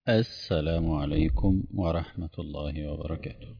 السلام عليكم ورحمة الله وبركاته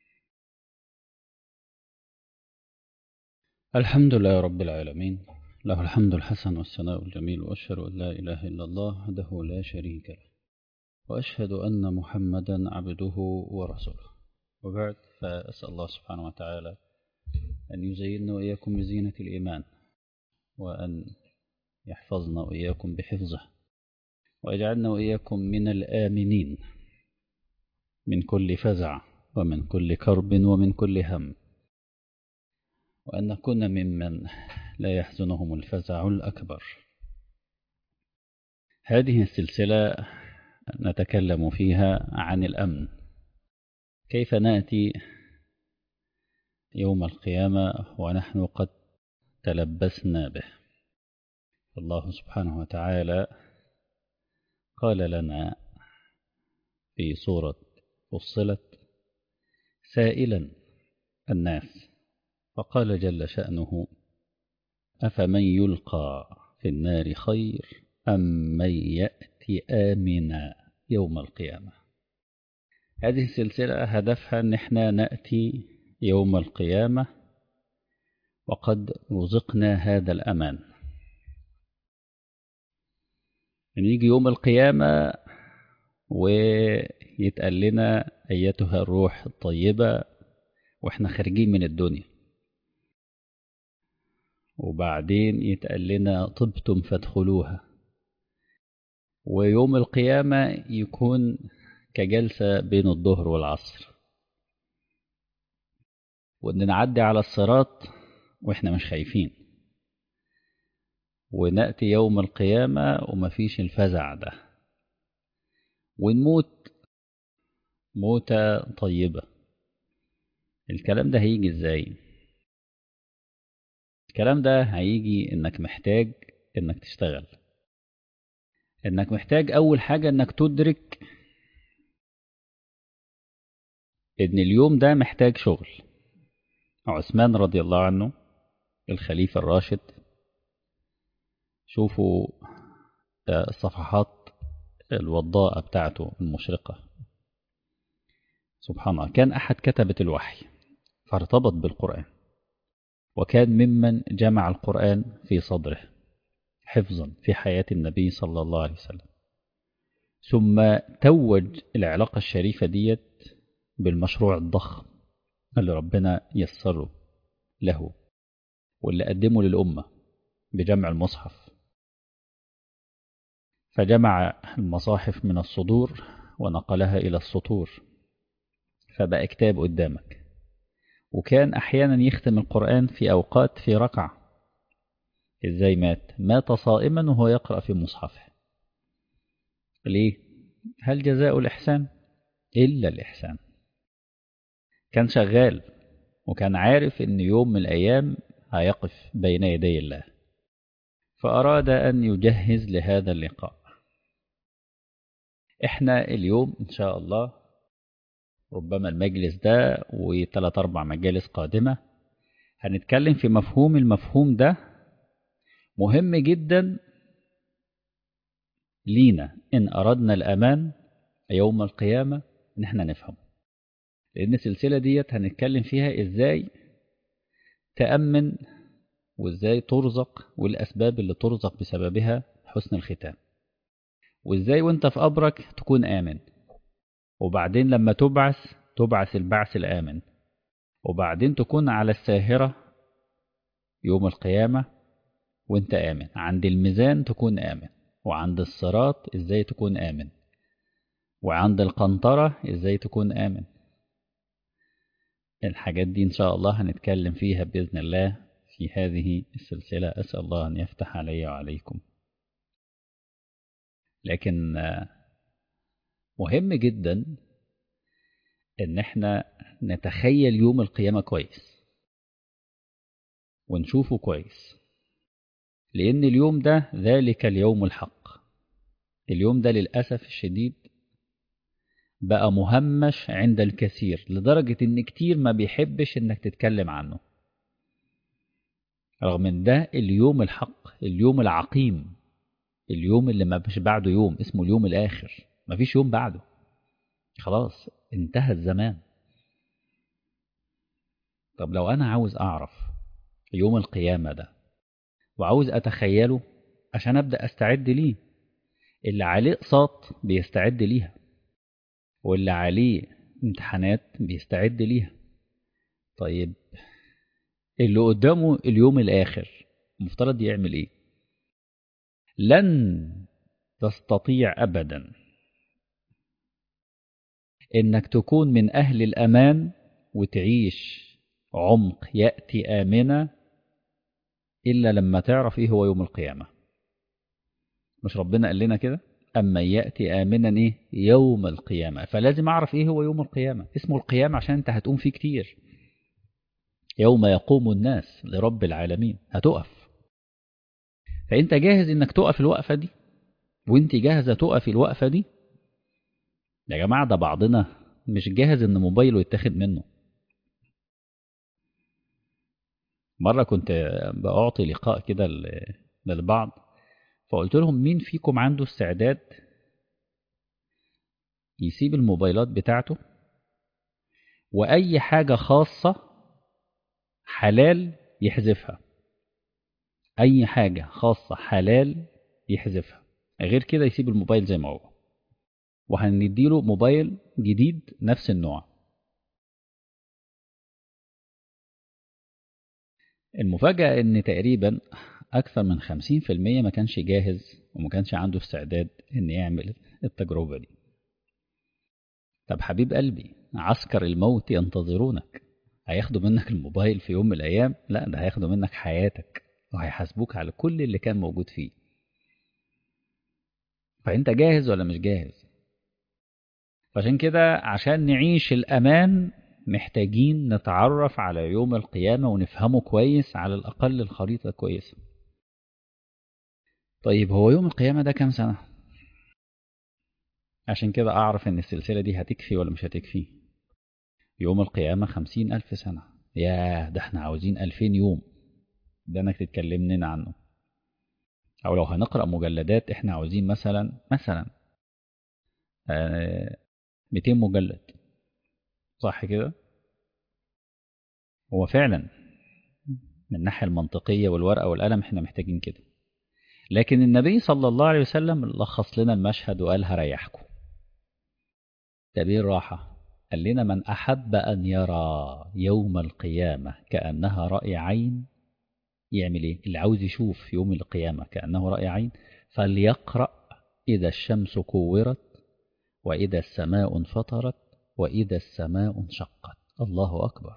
الحمد لله رب العالمين له الحمد الحسن والثناء الجميل وأشهد أن لا إله إلا الله وحده لا شريك له وأشهد أن محمدا عبده ورسوله وبعد فأسأل الله سبحانه وتعالى أن يزيننا وإياكم بزينة الإيمان وأن يحفظنا وإياكم بحفظه ويجعلنا وإياكم من الآمنين من كل فزع ومن كل كرب ومن كل هم وأن نكون ممن لا يحزنهم الفزع الأكبر هذه السلسلة نتكلم فيها عن الأمن كيف نأتي يوم القيامة ونحن قد تلبسنا به الله سبحانه وتعالى قال لنا في سورة فصلت سائلا الناس فقال جل شأنه أفمن يلقى في النار خير أم من يأتي آمنا يوم القيامة هذه السلسلة هدفها أن احنا نأتي يوم القيامة وقد رزقنا هذا الأمان أن يجي يوم القيامة ويتقال لنا أيتها الروح الطيبة وإحنا خارجين من الدنيا وبعدين يتقال لنا طبتم فادخلوها ويوم القيامة يكون كجلسة بين الظهر والعصر وإن نعدي على الصراط وإحنا مش خايفين ونأتي يوم القيامة ومفيش الفزع ده ونموت موتة طيبة الكلام ده هيجي ازاي الكلام ده هيجي انك محتاج انك تشتغل انك محتاج اول حاجة انك تدرك ان اليوم ده محتاج شغل عثمان رضي الله عنه الخليفة الراشد شوفوا الصفحات الوضاءة بتاعته المشرقة سبحان الله كان أحد كتبة الوحي فارتبط بالقرآن وكان ممن جمع القرآن في صدره حفظا في حياة النبي صلى الله عليه وسلم ثم توج العلاقة الشريفة ديت بالمشروع الضخم اللي ربنا يسره له واللي قدمه للأمة بجمع المصحف فجمع المصاحف من الصدور ونقلها إلى السطور فبقى كتاب قدامك وكان أحيانا يختم القرآن في أوقات في ركعة إزاي مات مات صائما وهو يقرأ في مصحفه ليه هل جزاء الإحسان إلا الإحسان كان شغال وكان عارف إن يوم من الأيام هيقف بين يدي الله فأراد أن يجهز لهذا اللقاء احنا اليوم ان شاء الله ربما المجلس ده وثلاث اربع مجالس قادمة هنتكلم في مفهوم المفهوم ده مهم جدا لينا ان اردنا الامان يوم القيامة ان احنا نفهم لان السلسلة ديت هنتكلم فيها ازاي تأمن وازاي ترزق والاسباب اللي ترزق بسببها حسن الختام وازاي وانت في قبرك تكون آمن وبعدين لما تبعث تبعث البعث الآمن وبعدين تكون على الساهرة يوم القيامة وانت آمن عند الميزان تكون آمن وعند الصراط ازاي تكون آمن وعند القنطرة ازاي تكون آمن الحاجات دي ان شاء الله هنتكلم فيها بإذن الله في هذه السلسلة أسأل الله أن يفتح علي وعليكم لكن مهم جدا ان احنا نتخيل يوم القيامة كويس ونشوفه كويس لان اليوم ده ذلك اليوم الحق اليوم ده للأسف الشديد بقى مهمش عند الكثير لدرجة ان كتير ما بيحبش انك تتكلم عنه رغم ان ده اليوم الحق اليوم العقيم اليوم اللي ما فيش بعده يوم اسمه اليوم الآخر مفيش يوم بعده خلاص انتهى الزمان طب لو أنا عاوز أعرف يوم القيامة ده وعاوز أتخيله عشان أبدأ أستعد ليه اللي عليه أقساط بيستعد ليها واللي عليه امتحانات بيستعد ليها طيب اللي قدامه اليوم الآخر المفترض يعمل إيه لن تستطيع أبدا إنك تكون من أهل الأمان وتعيش عمق يأتي آمنة إلا لما تعرف إيه هو يوم القيامة مش ربنا قال لنا كده أما يأتي آمنا إيه يوم القيامة فلازم أعرف إيه هو يوم القيامة اسمه القيامة عشان أنت هتقوم فيه كتير يوم يقوم الناس لرب العالمين هتقف فأنت جاهز إنك تقف الوقفة دي وانت جاهزة تقف الوقفة دي يا جماعة ده بعضنا مش جاهز إن موبايله يتاخد منه مرة كنت بأعطي لقاء كده للبعض فقلت لهم مين فيكم عنده استعداد يسيب الموبايلات بتاعته وأي حاجة خاصة حلال يحذفها أي حاجة خاصة حلال يحذفها غير كده يسيب الموبايل زي ما هو وهنديله موبايل جديد نفس النوع المفاجأة إن تقريبا أكثر من 50% ما كانش جاهز وما كانش عنده استعداد إن يعمل التجربة دي طب حبيب قلبي عسكر الموت ينتظرونك هياخدوا منك الموبايل في يوم من الأيام لا ده هياخدوا منك حياتك وهيحاسبوك على كل اللي كان موجود فيه فأنت جاهز ولا مش جاهز فعشان كده عشان نعيش الأمان محتاجين نتعرف على يوم القيامة ونفهمه كويس على الأقل الخريطة كويسة طيب هو يوم القيامة ده كام سنة عشان كده أعرف إن السلسلة دي هتكفي ولا مش هتكفي يوم القيامة خمسين ألف سنة ياه ده احنا عاوزين ألفين يوم ده انك تتكلم لنا عنه أو لو هنقرأ مجلدات احنا عاوزين مثلا مثلا آه 200 مجلد صح كده هو فعلا من الناحية المنطقية والورقة والقلم احنا محتاجين كده لكن النبي صلى الله عليه وسلم لخص لنا المشهد وقال هريحكم ده بيه الراحة قال لنا من أحب أن يرى يوم القيامة كأنها رأي عين يعمل إيه؟ اللي عاوز يشوف يوم القيامة كأنه رأي عين فليقرأ إذا الشمس كورت وإذا السماء انفطرت وإذا السماء انشقت الله أكبر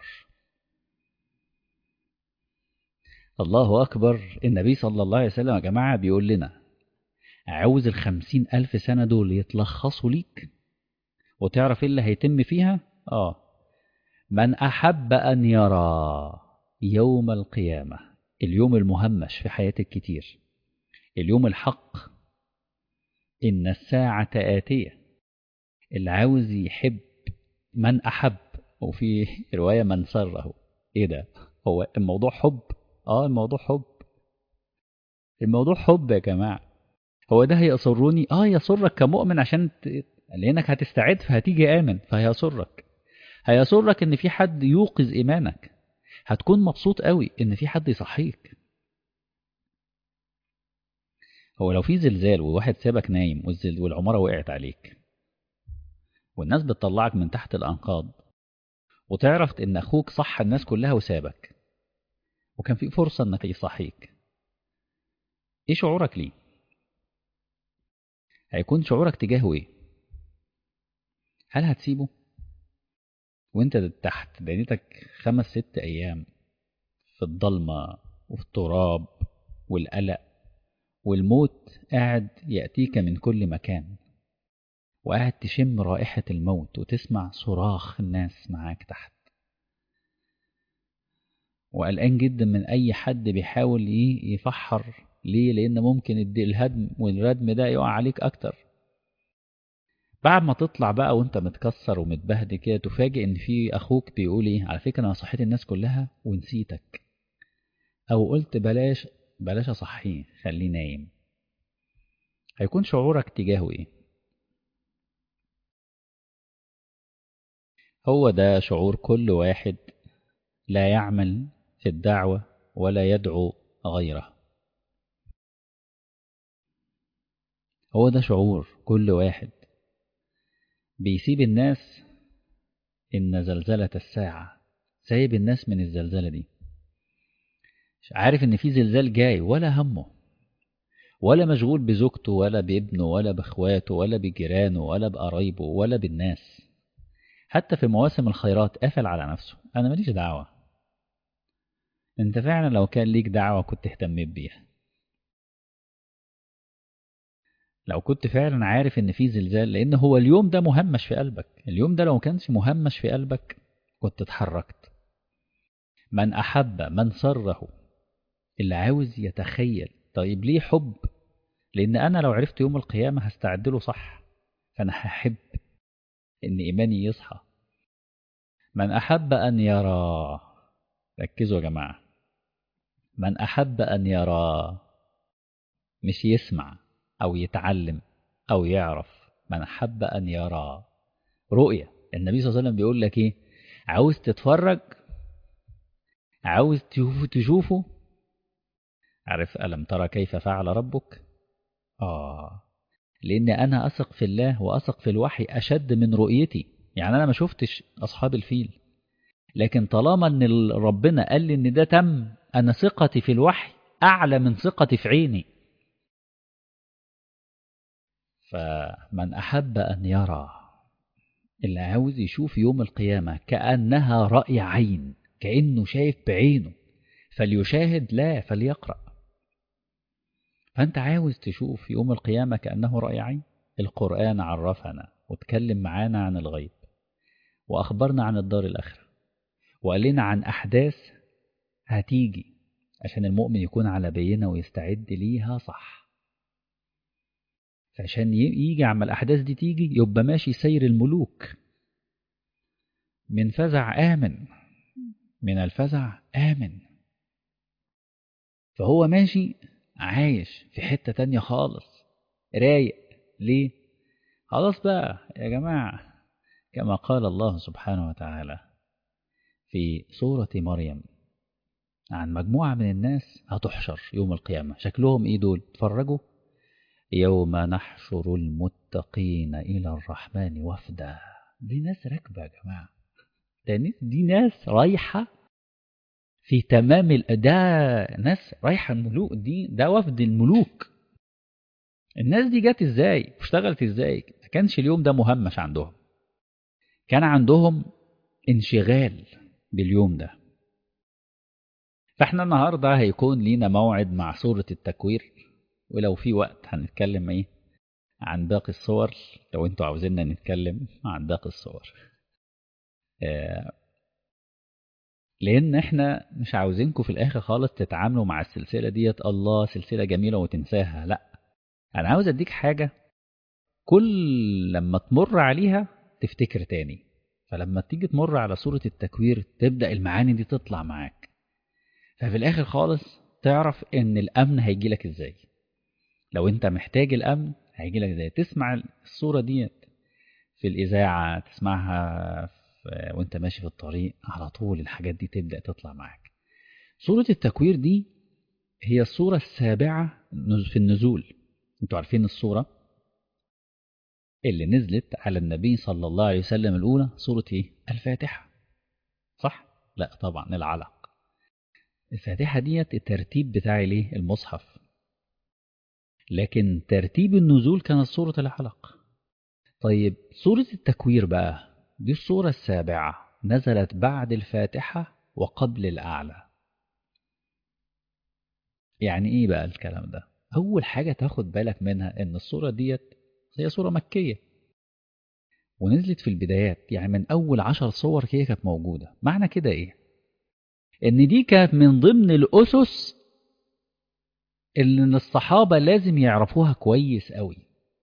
الله أكبر النبي صلى الله عليه وسلم يا جماعة بيقول لنا عاوز الخمسين ألف سنة دول يتلخصوا ليك وتعرف إيه اللي هيتم فيها آه من أحب أن يرى يوم القيامة اليوم المهمش في حياة الكتير اليوم الحق إن الساعة آتية اللي عاوز يحب من أحب وفي رواية من سره إيه ده هو الموضوع حب آه الموضوع حب الموضوع حب يا جماعة هو ده هيسرني آه يسرك كمؤمن عشان ت... لأنك هتستعد فهتيجي آمن فهيسرك هيسرك إن في حد يوقظ إيمانك هتكون مبسوط قوي إن في حد يصحيك هو لو في زلزال وواحد سابك نايم والعمارة وقعت عليك والناس بتطلعك من تحت الأنقاض وتعرف إن أخوك صح الناس كلها وسابك وكان في فرصة إنك يصحيك إيه شعورك ليه؟ هيكون شعورك تجاهه إيه؟ هل هتسيبه؟ وانت تحت دنيتك خمس ست أيام في الضلمة وفي التراب والقلق والموت قاعد يأتيك من كل مكان وقاعد تشم رائحة الموت وتسمع صراخ الناس معاك تحت وقلقان جدا من أي حد بيحاول يفحر ليه لأن ممكن الهدم والردم ده يقع عليك أكتر بعد ما تطلع بقى وانت متكسر ومتبهدل كده تفاجئ ان في اخوك بيقول ايه على فكره انا صحيت الناس كلها ونسيتك او قلت بلاش بلاش اصحيه خليه نايم هيكون شعورك تجاهه ايه هو ده شعور كل واحد لا يعمل في الدعوة ولا يدعو غيره هو ده شعور كل واحد بيسيب الناس إن زلزلة الساعة سايب الناس من الزلزلة دي عارف إن في زلزال جاي ولا همه ولا مشغول بزوجته ولا بابنه ولا بإخواته ولا بجيرانه ولا بقرايبه ولا بالناس حتى في مواسم الخيرات قافل على نفسه أنا ماليش دعوة أنت فعلا لو كان ليك دعوة كنت اهتميت بيها لو كنت فعلا عارف ان في زلزال لان هو اليوم ده مهمش في قلبك اليوم ده لو كانش مهمش في قلبك كنت اتحركت من احب من سره اللي عاوز يتخيل طيب ليه حب لان انا لو عرفت يوم القيامه هستعد له صح فانا هحب ان ايماني يصحى من احب ان يرى ركزوا يا جماعه من احب ان يرى مش يسمع أو يتعلم أو يعرف من أحب أن يرى رؤية النبي صلى الله عليه وسلم بيقول لك إيه عاوز تتفرج عاوز تشوفه عارف ألم ترى كيف فعل ربك آه لأن أنا أثق في الله وأثق في الوحي أشد من رؤيتي يعني أنا ما شفتش أصحاب الفيل لكن طالما أن ربنا قال لي أن ده تم أنا ثقتي في الوحي أعلى من ثقتي في عيني فمن أحب أن يرى اللي عاوز يشوف يوم القيامة كأنها رأي عين كأنه شايف بعينه فليشاهد لا فليقرأ فأنت عاوز تشوف يوم القيامة كأنه رأي عين القرآن عرفنا واتكلم معانا عن الغيب وأخبرنا عن الدار الآخرة وقال لنا عن أحداث هتيجي عشان المؤمن يكون على بينة ويستعد ليها صح فعشان يجي عما الأحداث دي تيجي يبقى ماشي سير الملوك من فزع آمن من الفزع آمن فهو ماشي عايش في حتة تانية خالص رايق ليه خلاص بقى يا جماعة كما قال الله سبحانه وتعالى في سورة مريم عن مجموعة من الناس هتحشر يوم القيامة شكلهم ايه دول تفرجوا يوم نحشر المتقين إلى الرحمن وفدا دي ناس راكبة يا جماعة دي ناس رايحة في تمام الأداء ناس رايحة الملوك دي ده وفد الملوك الناس دي جت ازاي واشتغلت ازاي ما كانش اليوم ده مهمش عندهم كان عندهم انشغال باليوم ده فاحنا النهارده هيكون لينا موعد مع سورة التكوير ولو في وقت هنتكلم ايه عن باقي الصور لو انتوا عاوزيننا نتكلم عن باقي الصور آه لان احنا مش عاوزينكم في الاخر خالص تتعاملوا مع السلسله ديت الله سلسله جميله وتنساها لا انا عاوز اديك حاجه كل لما تمر عليها تفتكر تاني فلما تيجي تمر على سوره التكوير تبدا المعاني دي تطلع معاك ففي الاخر خالص تعرف ان الامن هيجي لك ازاي لو انت محتاج الامن هيجي لك ازاي تسمع الصوره ديت في الاذاعه تسمعها في وانت ماشي في الطريق على طول الحاجات دي تبدا تطلع معاك سوره التكوير دي هي الصوره السابعه في النزول انتوا عارفين الصوره اللي نزلت على النبي صلى الله عليه وسلم الاولى سوره ايه الفاتحه صح لا طبعا العلق الفاتحه ديت الترتيب بتاع الايه المصحف لكن ترتيب النزول كانت سورة العلق طيب سورة التكوير بقى دي السورة السابعة نزلت بعد الفاتحة وقبل الأعلى يعني إيه بقى الكلام ده أول حاجة تاخد بالك منها إن السورة ديت هي سورة مكية ونزلت في البدايات يعني من أول عشر صور هي كانت موجودة معنى كده إيه إن دي كانت من ضمن الأسس اللي الصحابة لازم يعرفوها كويس قوي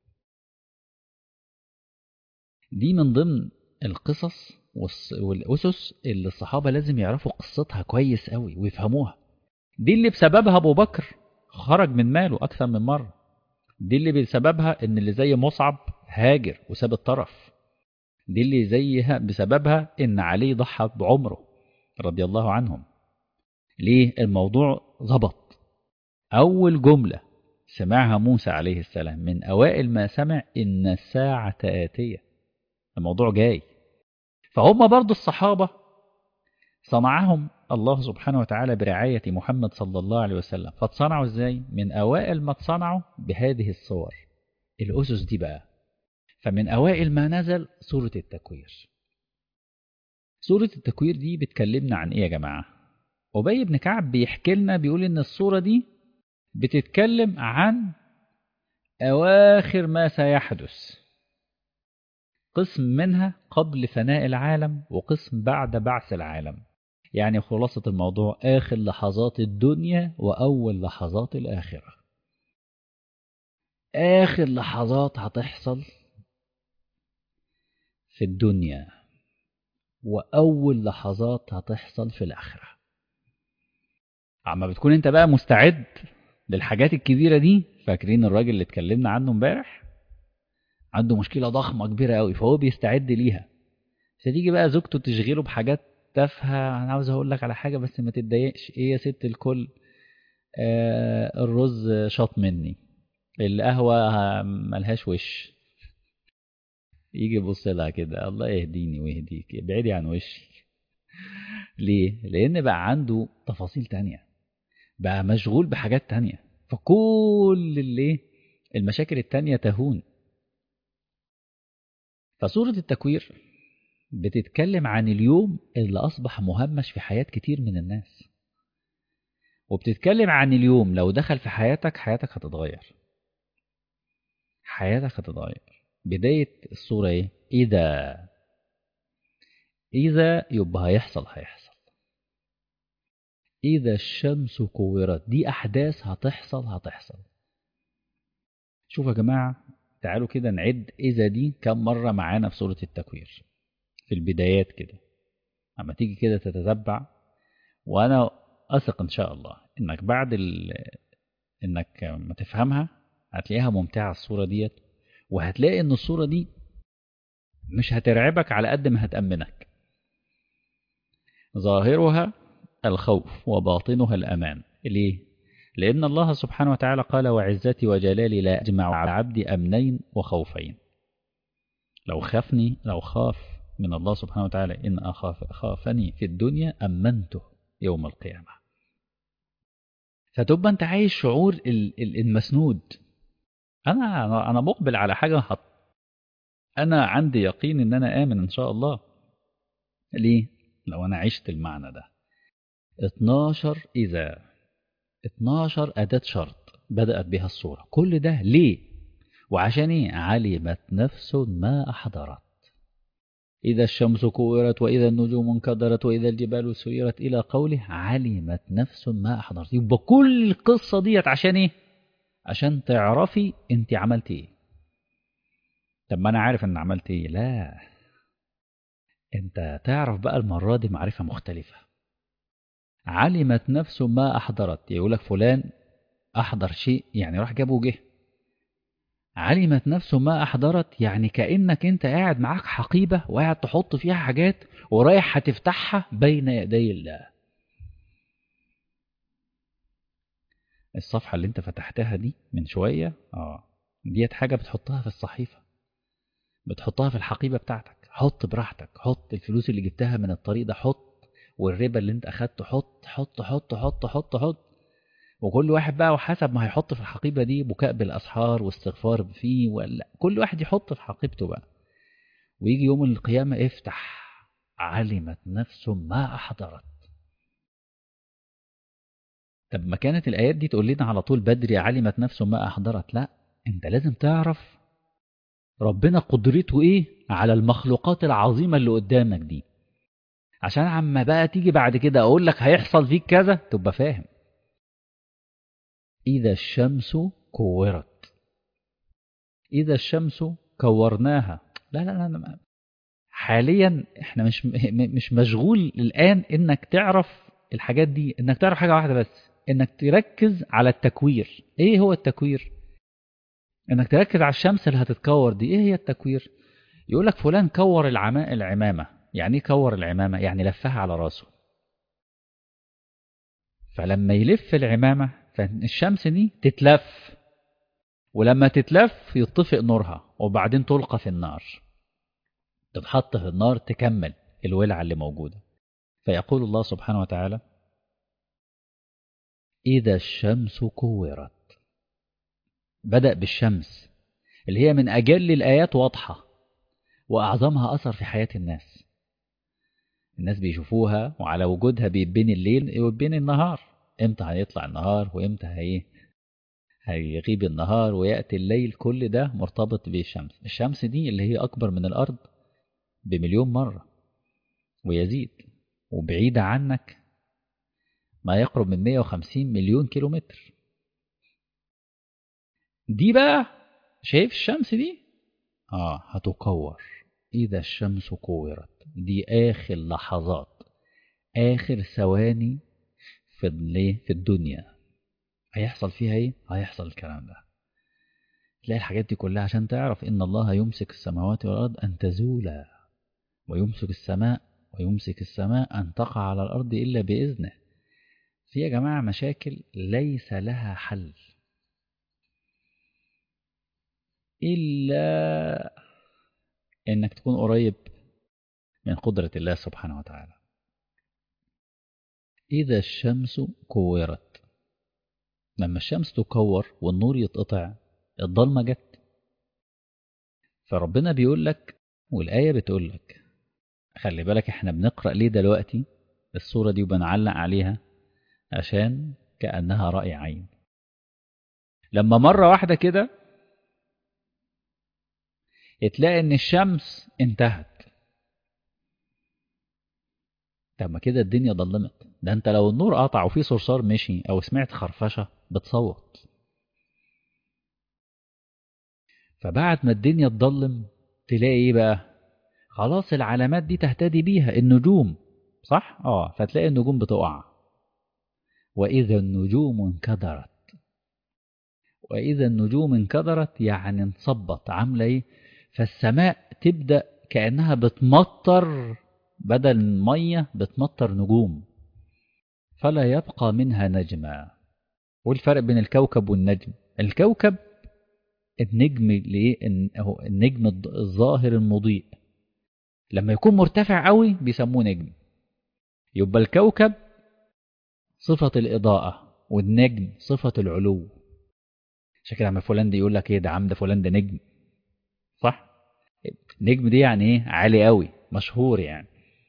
دي من ضمن القصص والأسس اللي الصحابة لازم يعرفوا قصتها كويس قوي ويفهموها دي اللي بسببها أبو بكر خرج من ماله أكثر من مرة دي اللي بسببها إن اللي زي مصعب هاجر وساب الطرف دي اللي زيها بسببها إن علي ضحى بعمره رضي الله عنهم ليه الموضوع ظبط أول جملة سمعها موسى عليه السلام من أوائل ما سمع إن الساعة آتية الموضوع جاي فهم برضو الصحابة صنعهم الله سبحانه وتعالى برعاية محمد صلى الله عليه وسلم فاتصنعوا ازاي من أوائل ما اتصنعوا بهذه الصور الأسس دي بقى فمن أوائل ما نزل سورة التكوير سورة التكوير دي بتكلمنا عن إيه يا جماعة أبي بن كعب بيحكي لنا بيقول إن الصورة دي بتتكلم عن أواخر ما سيحدث قسم منها قبل فناء العالم وقسم بعد بعث العالم يعني خلاصة الموضوع آخر لحظات الدنيا وأول لحظات الآخرة آخر لحظات هتحصل في الدنيا وأول لحظات هتحصل في الآخرة عما بتكون انت بقى مستعد للحاجات الكبيرة دي فاكرين الراجل اللي اتكلمنا عنه امبارح عنده مشكلة ضخمة كبيرة قوي فهو بيستعد ليها فتيجي بقى زوجته تشغله بحاجات تافهة أنا عاوز أقول لك على حاجة بس ما تتضايقش إيه يا ست الكل آه الرز شاط مني القهوة ملهاش وش يجي يبص لها كده الله يهديني ويهديك ابعدي عن وشي ليه؟ لأن بقى عنده تفاصيل تانية بقى مشغول بحاجات تانية فكل اللي المشاكل التانية تهون فسورة التكوير بتتكلم عن اليوم اللي أصبح مهمش في حياة كتير من الناس وبتتكلم عن اليوم لو دخل في حياتك حياتك هتتغير حياتك هتتغير بداية الصورة ايه إذا إذا يبقى هيحصل هيحصل إذا الشمس كورت دي أحداث هتحصل هتحصل شوف يا جماعة تعالوا كده نعد إذا دي كم مرة معانا في سورة التكوير في البدايات كده أما تيجي كده تتتبع وأنا أثق إن شاء الله إنك بعد ال... إنك ما تفهمها هتلاقيها ممتعة الصورة ديت وهتلاقي إن الصورة دي مش هترعبك على قد ما هتأمنك ظاهرها الخوف وباطنها الأمان ليه؟ لأن الله سبحانه وتعالى قال وعزتي وجلالي لا أجمع على عبدي أمنين وخوفين لو خافني لو خاف من الله سبحانه وتعالى إن أخاف خافني في الدنيا أمنته يوم القيامة فتبقى أنت عايش شعور المسنود أنا أنا مقبل على حاجة حط أنا عندي يقين إن أنا آمن إن شاء الله ليه؟ لو أنا عشت المعنى ده 12 إذا 12 أداة شرط بدأت بها الصورة كل ده ليه؟ وعشان إيه؟ علمت نفس ما أحضرت إذا الشمس كورت وإذا النجوم انكدرت وإذا الجبال سيرت إلى قوله علمت نفس ما أحضرت يبقى كل القصة ديت عشان إيه؟ عشان تعرفي أنت عملت إيه طب ما أنا عارف أن عملت إيه لا أنت تعرف بقى المرة دي معرفة مختلفة علمت نفس ما أحضرت يقول لك فلان أحضر شيء يعني راح جابه وجه علمت نفسه ما أحضرت يعني كأنك أنت قاعد معاك حقيبة وقاعد تحط فيها حاجات ورايح هتفتحها بين يدي الله الصفحة اللي انت فتحتها دي من شوية اه ديت حاجة بتحطها في الصحيفة بتحطها في الحقيبة بتاعتك حط براحتك حط الفلوس اللي جبتها من الطريق ده حط والربا اللي انت اخدته حط حط حط حط حط حط وكل واحد بقى وحسب ما هيحط في الحقيبة دي بكاء بالأسحار واستغفار فيه ولا كل واحد يحط في حقيبته بقى ويجي يوم القيامة افتح علمت نفس ما أحضرت طب ما كانت الآيات دي تقول لنا على طول بدري علمت نفس ما أحضرت لا انت لازم تعرف ربنا قدرته ايه على المخلوقات العظيمة اللي قدامك دي عشان عما بقى تيجي بعد كده اقول لك هيحصل فيك كذا تبقى فاهم إذا الشمس كورت إذا الشمس كورناها لا لا لا, لا. حاليا احنا مش مش مشغول الآن انك تعرف الحاجات دي انك تعرف حاجة واحدة بس انك تركز على التكوير ايه هو التكوير انك تركز على الشمس اللي هتتكور دي ايه هي التكوير يقول لك فلان كور العما... العمامة يعني ايه كور العمامة يعني لفها على راسه فلما يلف العمامة فالشمس دي تتلف ولما تتلف يطفئ نورها وبعدين تلقى في النار تتحط في النار تكمل الولعة اللي موجودة فيقول الله سبحانه وتعالى إذا الشمس كورت بدأ بالشمس اللي هي من أجل الآيات واضحة وأعظمها أثر في حياة الناس الناس بيشوفوها وعلى وجودها بيبني الليل وبين النهار امتى هيطلع النهار وامتى هي هيغيب النهار ويأتي الليل كل ده مرتبط بالشمس الشمس دي اللي هي أكبر من الأرض بمليون مرة ويزيد وبعيدة عنك ما يقرب من 150 مليون كيلومتر دي بقى شايف الشمس دي اه هتكور إذا الشمس كورت دي آخر لحظات آخر ثواني في في الدنيا هيحصل فيها ايه؟ هيحصل الكلام ده تلاقي الحاجات دي كلها عشان تعرف إن الله يمسك السماوات والأرض أن تزولا ويمسك السماء ويمسك السماء أن تقع على الأرض إلا بإذنه في يا جماعة مشاكل ليس لها حل إلا إنك تكون قريب من قدرة الله سبحانه وتعالى إذا الشمس كورت لما الشمس تكور والنور يتقطع الضلمة جت فربنا بيقول لك والآية بتقول لك خلي بالك احنا بنقرأ ليه دلوقتي الصورة دي وبنعلق عليها عشان كأنها رأي عين لما مرة واحدة كده تلاقي ان الشمس انتهت طب ما كده الدنيا ضلمت ده انت لو النور قطع وفي صرصار مشي او سمعت خرفشه بتصوت فبعد ما الدنيا تضلم تلاقي ايه بقى خلاص العلامات دي تهتدي بيها النجوم صح اه فتلاقي النجوم بتقع واذا النجوم انكدرت واذا النجوم انكدرت يعني انصبت عامله ايه فالسماء تبدا كانها بتمطر بدل الميه بتمطر نجوم فلا يبقى منها نجما والفرق بين الكوكب والنجم الكوكب النجم ليه هو النجم الظاهر المضيء لما يكون مرتفع قوي بيسموه نجم يبقى الكوكب صفة الإضاءة والنجم صفة العلو عشان كده لما فلان ده يقول لك ايه ده عم ده فلان ده نجم صح نجم دي يعني ايه عالي قوي مشهور يعني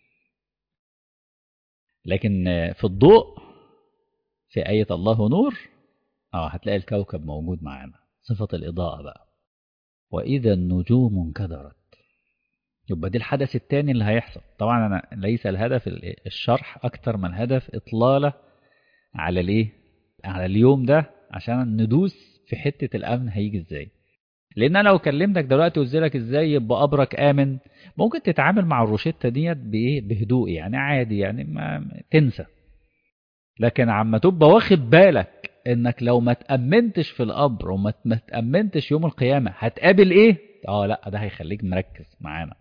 لكن في الضوء في آية الله نور اه هتلاقي الكوكب موجود معانا صفة الإضاءة بقى وإذا النجوم انكدرت يبقى دي الحدث الثاني اللي هيحصل طبعا أنا ليس الهدف الشرح أكتر من هدف إطلالة على الإيه على اليوم ده عشان ندوس في حتة الأمن هيجي إزاي لأن أنا لو كلمتك دلوقتي وقلت لك إزاي يبقى قبرك آمن ممكن تتعامل مع الروشتة ديت بإيه بهدوء يعني عادي يعني ما تنسى لكن عما تبقى واخد بالك انك لو ما تأمنتش في القبر وما ما تأمنتش يوم القيامة هتقابل ايه اه لا ده هيخليك مركز معانا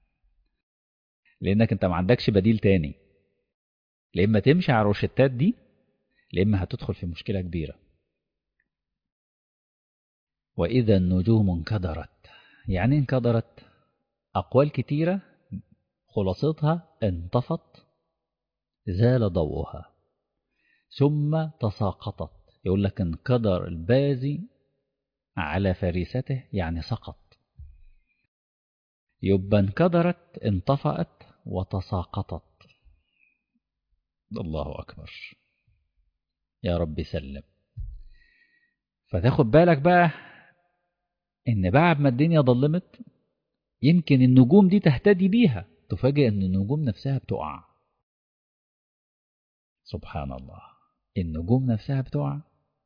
لانك انت ما عندكش بديل تاني لا اما تمشي على الروشتات دي لا اما هتدخل في مشكلة كبيرة وإذا النجوم انكدرت يعني انكدرت أقوال كتيرة خلاصتها انطفت زال ضوءها ثم تساقطت يقول لك انقدر البازي على فريسته يعني سقط يبقى انكدرت انطفأت وتساقطت الله أكبر يا رب سلم فتاخد بالك بقى ان بعد ما الدنيا ضلمت يمكن النجوم دي تهتدي بيها تفاجئ ان النجوم نفسها بتقع سبحان الله النجوم نفسها بتقع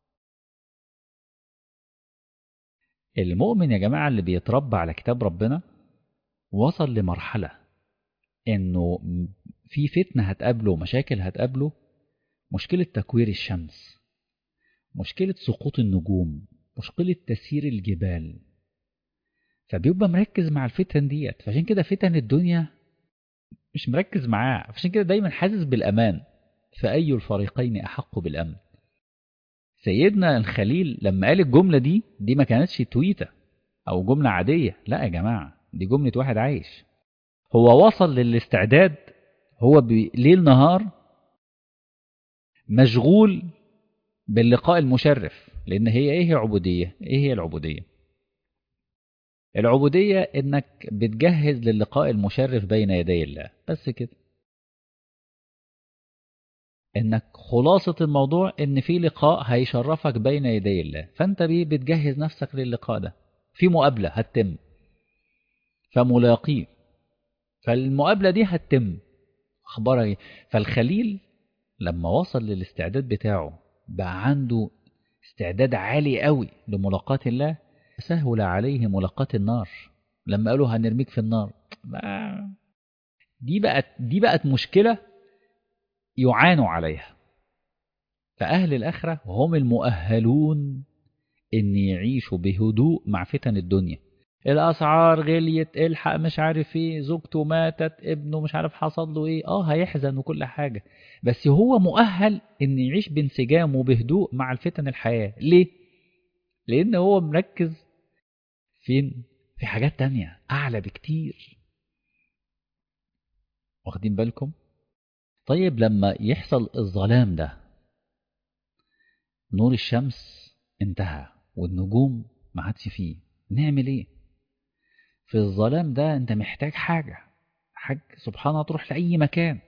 المؤمن يا جماعة اللي بيتربى على كتاب ربنا وصل لمرحلة انه في فتنة هتقابله ومشاكل هتقابله مشكلة تكوير الشمس مشكلة سقوط النجوم مشكلة تسيير الجبال فبيبقى مركز مع الفتن ديت فعشان كده فتن الدنيا مش مركز معاه عشان كده دايما حاسس بالأمان فأي الفريقين أحق بالأمن سيدنا الخليل لما قال الجملة دي دي ما كانتش تويتة أو جملة عادية لا يا جماعة دي جملة واحد عايش هو وصل للاستعداد هو ليل نهار مشغول باللقاء المشرف لأن هي إيه هي عبودية إيه هي العبودية العبودية إنك بتجهز للقاء المشرف بين يدي الله بس كده إنك خلاصة الموضوع إن في لقاء هيشرفك بين يدي الله فأنت بيه بتجهز نفسك للقاء ده في مقابلة هتتم فملاقيه فالمقابلة دي هتتم أخبارها إيه فالخليل لما وصل للاستعداد بتاعه بقى عنده استعداد عالي قوي لملاقاة الله سهل عليه ملاقاة النار لما قالوا هنرميك في النار دي بقت دي بقت مشكلة يعانوا عليها فأهل الآخرة هم المؤهلون إن يعيشوا بهدوء مع فتن الدنيا الأسعار غليت الحق مش عارف ايه زوجته ماتت ابنه مش عارف حصل له ايه اه هيحزن وكل حاجة بس هو مؤهل إن يعيش بانسجام وبهدوء مع الفتن الحياة ليه؟ لأن هو مركز فين؟ في حاجات تانية أعلى بكتير واخدين بالكم؟ طيب لما يحصل الظلام ده نور الشمس انتهى والنجوم ما عادش فيه نعمل ايه في الظلام ده انت محتاج حاجة حاجة سبحان الله تروح لأي مكان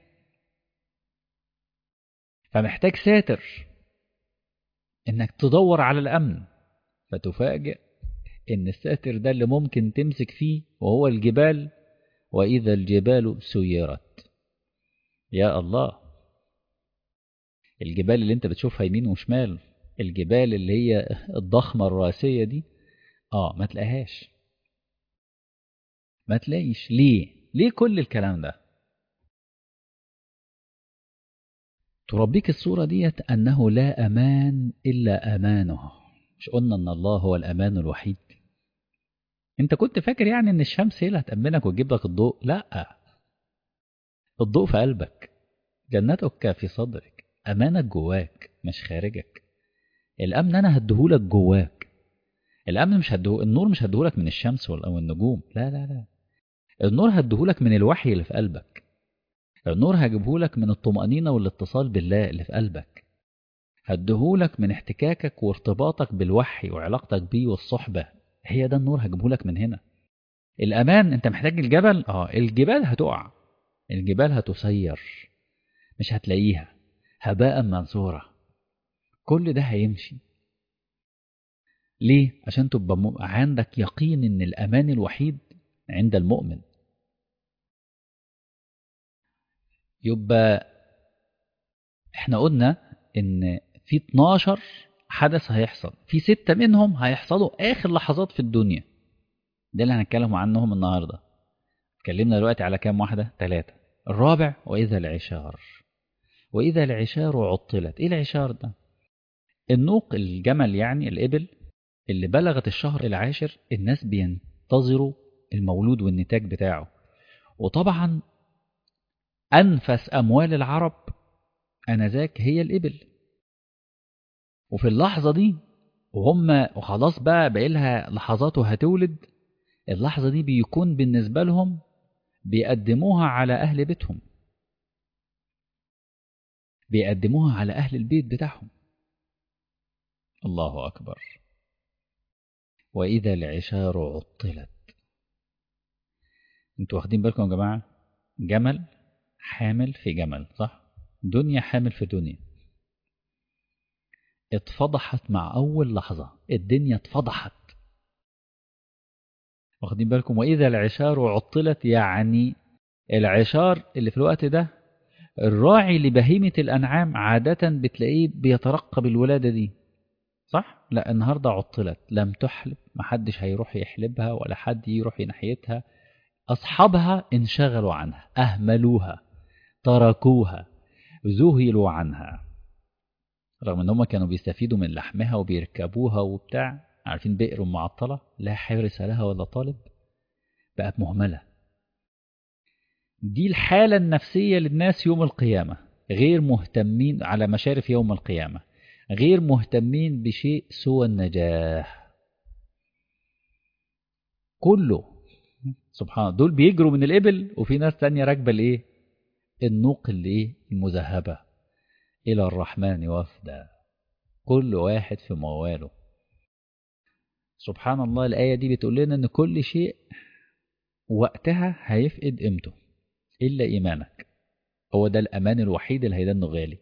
فمحتاج ساتر انك تدور على الأمن فتفاجئ ان الساتر ده اللي ممكن تمسك فيه وهو الجبال وإذا الجبال سيرت يا الله الجبال اللي انت بتشوفها يمين وشمال الجبال اللي هي الضخمة الراسية دي اه ما تلاقيهاش ما تلاقيش ليه ليه كل الكلام ده تربيك الصورة ديت أنه لا أمان إلا أمانه مش قلنا أن الله هو الأمان الوحيد أنت كنت فاكر يعني أن الشمس هي اللي هتأمنك وتجيب لك الضوء لا الضوء في قلبك جنتك في صدرك أمانك جواك مش خارجك الأمن أنا هديهولك جواك الأمن مش هديه النور مش هديهولك من الشمس أو النجوم لا لا لا النور هديهولك من الوحي اللي في قلبك النور هجيبهولك من الطمأنينة والاتصال بالله اللي في قلبك هديهولك من احتكاكك وارتباطك بالوحي وعلاقتك بيه والصحبة هي ده النور هجيبهولك من هنا الأمان أنت محتاج الجبل اه الجبال هتقع الجبال هتسير مش هتلاقيها هباء منثورة كل ده هيمشي ليه؟ عشان تبقى عندك يقين ان الامان الوحيد عند المؤمن يبقى احنا قلنا ان في 12 حدث هيحصل في ستة منهم هيحصلوا اخر لحظات في الدنيا ده اللي هنتكلم عنهم النهارده اتكلمنا دلوقتي على كام واحدة ثلاثة الرابع وإذا العشار وإذا العشار عطلت إيه العشار ده النوق الجمل يعني الإبل اللي بلغت الشهر العاشر الناس بينتظروا المولود والنتاج بتاعه وطبعا أنفس أموال العرب أنذاك هي الإبل وفي اللحظة دي وهم وخلاص بقى بقالها لحظات وهتولد اللحظة دي بيكون بالنسبة لهم بيقدموها على أهل بيتهم بيقدموها على أهل البيت بتاعهم الله أكبر وإذا العشار عطلت انتوا واخدين بالكم يا جماعة جمل حامل في جمل صح دنيا حامل في دنيا اتفضحت مع أول لحظة الدنيا اتفضحت واخدين بالكم وإذا العشار عطلت يعني العشار اللي في الوقت ده الراعي لبهيمة الأنعام عادة بتلاقيه بيترقب الولادة دي صح؟ لا النهاردة عطلت لم تحلب محدش هيروح يحلبها ولا حد يروح ناحيتها أصحابها انشغلوا عنها أهملوها تركوها ذهلوا عنها رغم ان هم كانوا بيستفيدوا من لحمها وبيركبوها وبتاع عارفين بئر معطلة لا حارس لها ولا طالب بقت مهملة دي الحالة النفسية للناس يوم القيامة غير مهتمين على مشارف يوم القيامة غير مهتمين بشيء سوى النجاح كله سبحان الله دول بيجروا من الإبل وفي ناس تانية راكبة الإيه النوق اللي إيه المذهبة إلى الرحمن وفدا كل واحد في مواله سبحان الله الآية دي بتقول لنا إن كل شيء وقتها هيفقد قيمته إلا إيمانك هو ده الأمان الوحيد اللي هيدنه غالي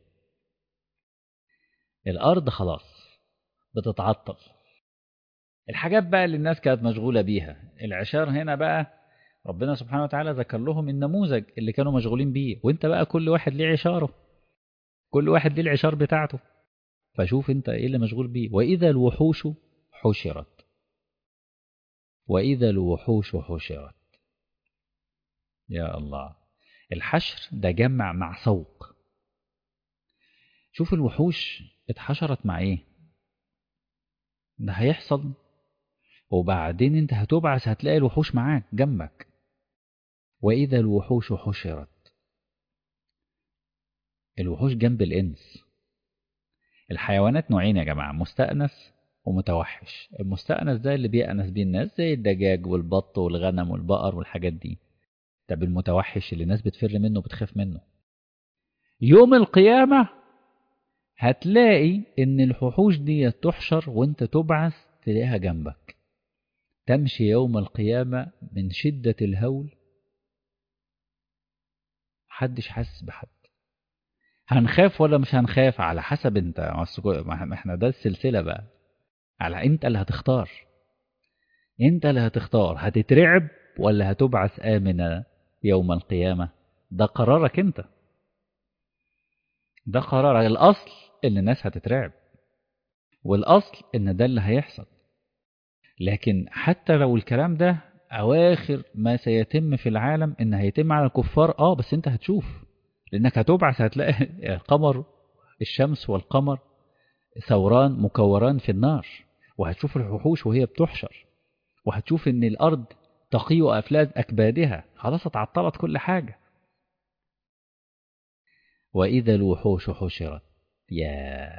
الأرض خلاص بتتعطل الحاجات بقى اللي الناس كانت مشغولة بيها العشار هنا بقى ربنا سبحانه وتعالى ذكر لهم النموذج اللي كانوا مشغولين بيه وانت بقى كل واحد ليه عشاره كل واحد ليه العشار بتاعته فشوف انت ايه اللي مشغول بيه وإذا الوحوش حشرت وإذا الوحوش حشرت يا الله الحشر ده جمع مع سوق شوف الوحوش اتحشرت مع ايه ده هيحصل وبعدين انت هتبعث هتلاقي الوحوش معاك جنبك وإذا الوحوش حشرت الوحوش جنب الإنس الحيوانات نوعين يا جماعة مستأنس ومتوحش المستأنس ده اللي بيأنس بيه الناس زي الدجاج والبط والغنم والبقر والحاجات دي طب المتوحش اللي الناس بتفر منه بتخاف منه يوم القيامة هتلاقي ان الوحوش دي تحشر وانت تبعث تلاقيها جنبك تمشي يوم القيامة من شدة الهول محدش حاسس بحد هنخاف ولا مش هنخاف على حسب انت ما احنا ده السلسلة بقى على انت اللي هتختار انت اللي هتختار هتترعب ولا هتبعث آمنة يوم القيامة ده قرارك انت ده قرارك الأصل ان الناس هتترعب والأصل ان ده اللي هيحصل لكن حتى لو الكلام ده أواخر ما سيتم في العالم إن هيتم على الكفار آه بس أنت هتشوف لأنك هتبعث هتلاقي القمر الشمس والقمر ثوران مكوران في النار وهتشوف الوحوش وهي بتحشر وهتشوف إن الأرض تقي أفلاذ أكبادها خلاص اتعطلت كل حاجة وإذا الوحوش حشرت يا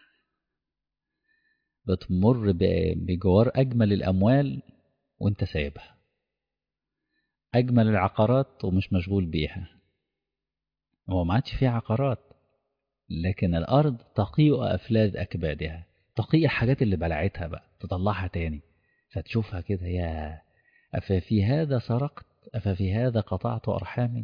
بتمر بجوار أجمل الأموال وانت سايبها أجمل العقارات ومش مشغول بيها هو ما عادش فيه عقارات لكن الأرض تقيء أفلاذ أكبادها تقيء الحاجات اللي بلعتها بقى تطلعها تاني فتشوفها كده يا أففي هذا سرقت أففي هذا قطعت أرحامي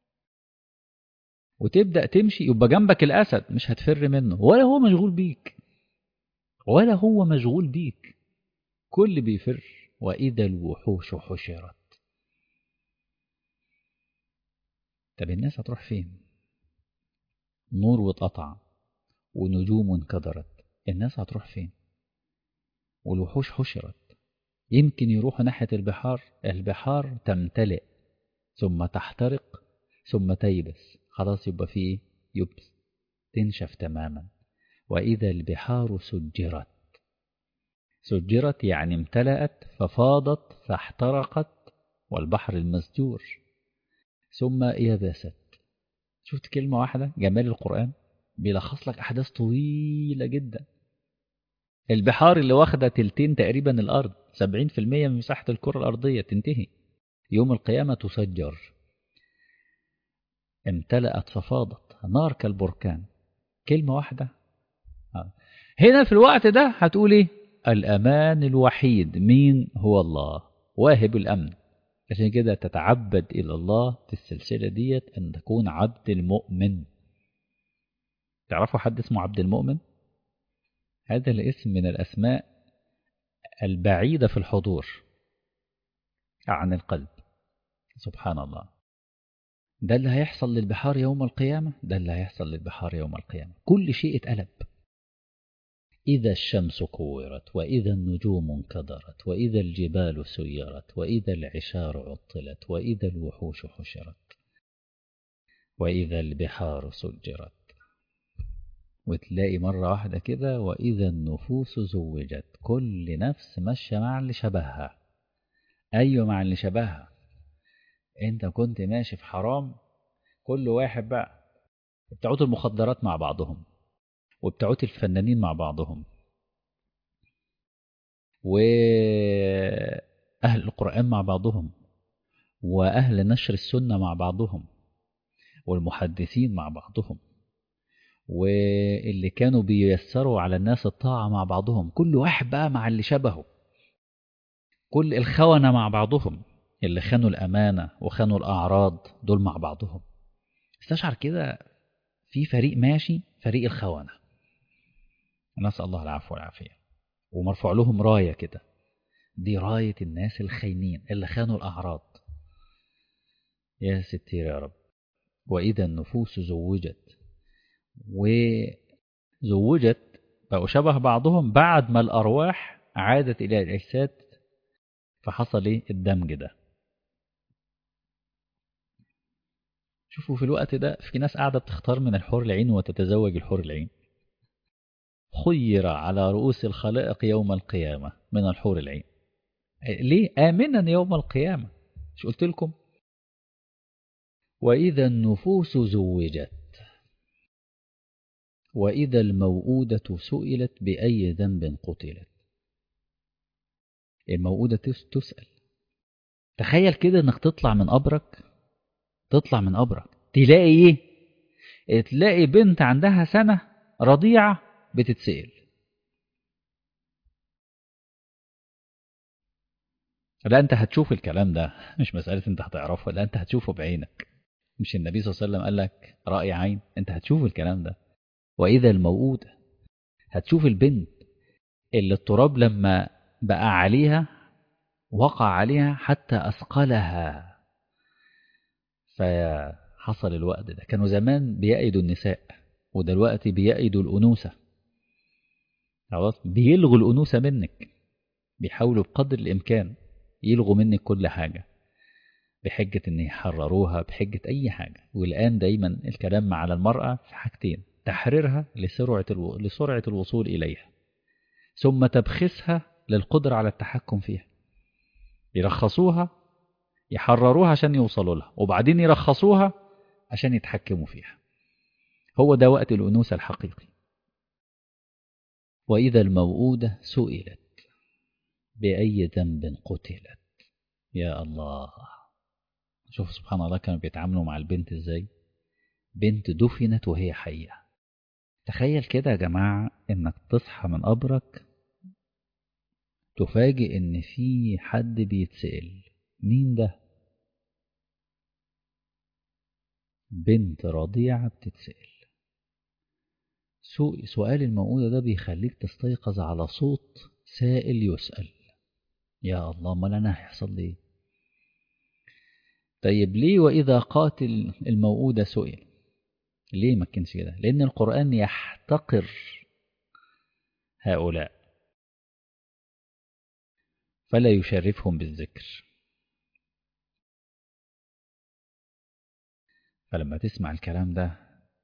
وتبدأ تمشي يبقى جنبك الأسد مش هتفر منه ولا هو مشغول بيك ولا هو مشغول بيك كل بيفر وإذا الوحوش حشرت طب الناس هتروح فين نور واتقطع ونجوم انكدرت الناس هتروح فين والوحوش حشرت يمكن يروحوا ناحية البحار البحار تمتلئ ثم تحترق ثم تيبس خلاص يبقى فيه يبس تنشف تماما وإذا البحار سجرت سجرت يعني امتلأت ففاضت فاحترقت والبحر المسجور ثم يبست شفت كلمة واحدة جمال القرآن بيلخص لك أحداث طويلة جدا البحار اللي واخدة تلتين تقريبا الأرض 70% من مساحة الكرة الأرضية تنتهي يوم القيامة تسجر امتلأت ففاضت نار كالبركان كلمة واحدة هنا في الوقت ده هتقول ايه الأمان الوحيد مين هو الله واهب الأمن عشان كده تتعبد إلى الله في السلسلة ديت أن تكون عبد المؤمن تعرفوا حد اسمه عبد المؤمن هذا الاسم من الأسماء البعيدة في الحضور عن القلب سبحان الله ده اللي هيحصل للبحار يوم القيامة ده اللي هيحصل للبحار يوم القيامة كل شيء اتقلب إذا الشمس كورت وإذا النجوم انكدرت وإذا الجبال سيرت وإذا العشار عطلت وإذا الوحوش حشرت وإذا البحار سجرت وتلاقي مرة واحدة كده وإذا النفوس زوجت كل نفس ماشية مع اللي شبهها أيوة مع اللي شبهها انت كنت ماشي في حرام كل واحد بقى بتوعات المخدرات مع بعضهم وبتوعات الفنانين مع بعضهم وأهل القرآن مع بعضهم وأهل نشر السنة مع بعضهم والمحدثين مع بعضهم واللي كانوا بييسروا على الناس الطاعة مع بعضهم كل واحد بقى مع اللي شبهه كل الخونة مع بعضهم اللي خانوا الأمانة وخانوا الأعراض دول مع بعضهم استشعر كده في فريق ماشي فريق الخونة نسأل الله العفو والعافية ومرفوع لهم راية كده دي راية الناس الخاينين اللي خانوا الأعراض يا ستير يا رب وإذا النفوس زوجت وزوجت بقوا شبه بعضهم بعد ما الأرواح عادت إلى الأجساد فحصل إيه الدمج ده شوفوا في الوقت ده في ناس قاعدة بتختار من الحور العين وتتزوج الحور العين خير على رؤوس الخلائق يوم القيامة من الحور العين ليه آمنا يوم القيامة مش قلت لكم وإذا النفوس زوجت وإذا الموؤودة سئلت بأي ذنب قتلت الموؤودة تسأل تخيل كده انك تطلع من قبرك تطلع من قبرك تلاقي ايه تلاقي بنت عندها سنة رضيعة بتتسأل لا انت هتشوف الكلام ده مش مسألة انت هتعرفه لا انت هتشوفه بعينك مش النبي صلى الله عليه وسلم قال لك رأي عين انت هتشوف الكلام ده وإذا الموؤودة هتشوف البنت اللي التراب لما بقى عليها وقع عليها حتى أثقلها فحصل الوقت ده كانوا زمان بيأيدوا النساء ودلوقتي بيأيدوا الأنوثة خلاص بيلغوا الأنوثة منك بيحاولوا بقدر الإمكان يلغوا منك كل حاجة بحجة إن يحرروها بحجة أي حاجة والآن دايما الكلام على المرأة في حاجتين تحريرها لسرعة, الو... لسرعة الوصول إليها ثم تبخسها للقدرة على التحكم فيها يرخصوها يحرروها عشان يوصلوا لها وبعدين يرخصوها عشان يتحكموا فيها هو ده وقت الأنوثة الحقيقي وإذا الموؤودة سئلت بأي ذنب قتلت يا الله شوف سبحان الله كانوا بيتعاملوا مع البنت ازاي بنت دفنت وهي حية تخيل كده يا جماعة انك تصحى من قبرك تفاجئ ان في حد بيتسأل مين ده بنت رضيعة بتتسأل سؤال الموؤودة ده بيخليك تستيقظ على صوت سائل يسأل يا الله ما أنا هيحصل لي طيب ليه وإذا قاتل الموؤودة سئل ليه ما كانش كده لأن القرآن يحتقر هؤلاء فلا يشرفهم بالذكر فلما تسمع الكلام ده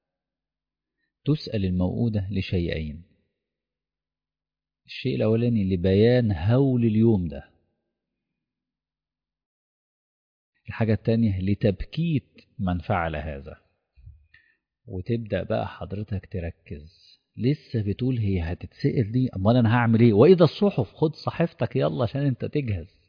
تسأل الموؤودة لشيئين الشيء الأولاني لبيان هول اليوم ده الحاجة التانية لتبكيت من فعل هذا وتبدأ بقى حضرتك تركز لسه بتقول هي هتتسأل دي أمال أنا هعمل إيه وإذا الصحف خد صحيفتك يلا عشان أنت تجهز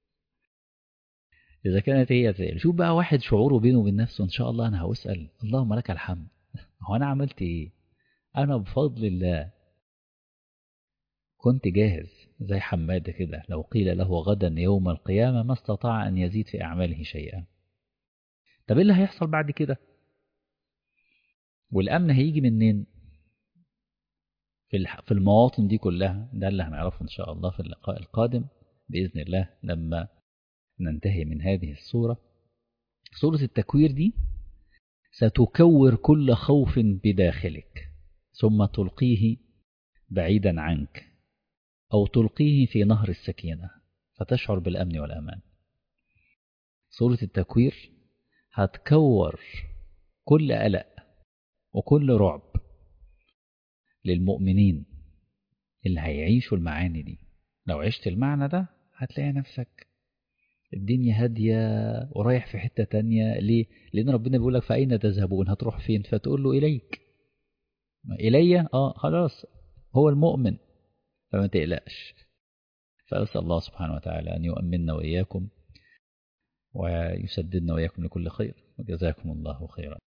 إذا كانت هي تسأل شوف بقى واحد شعوره بينه وبين نفسه إن شاء الله أنا هسأل اللهم لك الحمد هو أنا عملت إيه أنا بفضل الله كنت جاهز زي حماد كده لو قيل له غدا يوم القيامة ما استطاع أن يزيد في أعماله شيئا طب إيه اللي هيحصل بعد كده والأمن هيجي منين في المواطن دي كلها ده اللي هنعرفه إن شاء الله في اللقاء القادم بإذن الله لما ننتهي من هذه الصورة صورة التكوير دي ستكور كل خوف بداخلك ثم تلقيه بعيدا عنك أو تلقيه في نهر السكينة فتشعر بالأمن والأمان صورة التكوير هتكور كل قلق وكل رعب للمؤمنين اللي هيعيشوا المعاني دي لو عشت المعنى ده هتلاقي نفسك الدنيا هادية ورايح في حتة تانية ليه؟ لأن ربنا بيقول لك فأين تذهبون هتروح فين فتقول له إليك إلي آه خلاص هو المؤمن فما تقلقش فأسأل الله سبحانه وتعالى أن يؤمننا وإياكم ويسددنا وإياكم لكل خير وجزاكم الله خيرا